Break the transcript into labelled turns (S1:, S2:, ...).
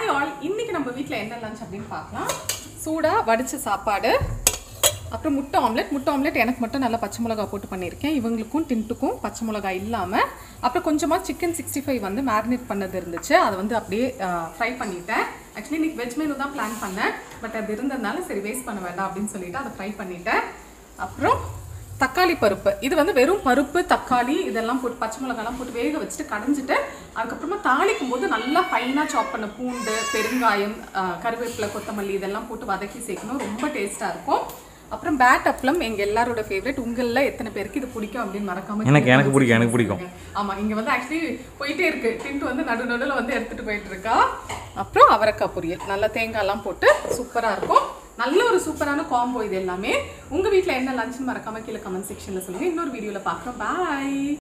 S1: Hi all இன்னைக்கு நம்ம வீட்டில் என்ன லஞ்ச் அப்படின்னு பார்க்கலாம் சூடாக வடிச்ச சாப்பாடு அப்புறம் முட்டை ஆம்லெட் முட்டை ஆம்லெட் எனக்கு மட்டும் நல்லா பச்சை மிளகா போட்டு பண்ணியிருக்கேன் இவங்களுக்கும் டின்ட்டுக்கும் பச்சை மிளகா இல்லாமல் அப்புறம் கொஞ்சமாக சிக்கன் சிக்ஸ்டி ஃபைவ் வந்து மேரினேட் பண்ணது இருந்துச்சு அதை வந்து அப்படியே ஃப்ரை பண்ணிட்டேன் ஆக்சுவலி இன்னைக்கு வெஜ் மெனு தான் பிளான் பண்ணேன் பட் அது இருந்ததுனால சரி வேஸ்ட் பண்ண வேண்டாம் அப்படின்னு சொல்லிட்டு அதை ஃப்ரை பண்ணிட்டேன் அப்புறம் தக்காளி பருப்பு இது வந்து வெறும் பருப்பு தக்காளி இதெல்லாம் போட்டு பச்சை மிளகாலாம் போட்டு வேக வச்சுட்டு கடைஞ்சிட்டு அதுக்கப்புறமா தாளிக்கும் போது நல்லா ஃபைனாக சாப் பண்ண பூண்டு பெருங்காயம் ஆஹ், கருவேப்பிலை கொத்தமல்லி இதெல்லாம் போட்டு வதக்கி சேர்க்கணும் ரொம்ப டேஸ்ட்டாக இருக்கும் அப்புறம் பேட் அப்ளம் எங்க எல்லாரோட ஃபேவரட் உங்கள எத்தனை பேருக்கு இது பிடிக்கும் அப்படின்னு மறக்காம
S2: எனக்கு-
S1: கீழே
S2: எனக்கு
S1: comment
S2: பிடிக்கும், எனக்கு
S1: section
S2: பிடிக்கும்.
S1: சொல்லுங்க. ஆமா இங்க வந்து ஆக்சுவலி போயிட்டே இருக்கு டிண்ட் வந்து நடு நடுவில் வந்து எடுத்துட்டு போயிட்டு இருக்கா அப்புறம் அவரைக்காய் பொரியல் நல்லா தேங்காய்லாம் போட்டு சூப்பரா இருக்கும் நல்ல ஒரு சூப்பரான காம்போ இது எல்லாமே உங்க வீட்ல என்ன லஞ்ச்னு மறக்காம கீழே கமெண்ட் செக்ஷன்ல சொல்லுங்க இன்னொரு வீடியோல பார்க்குறோம் பாய்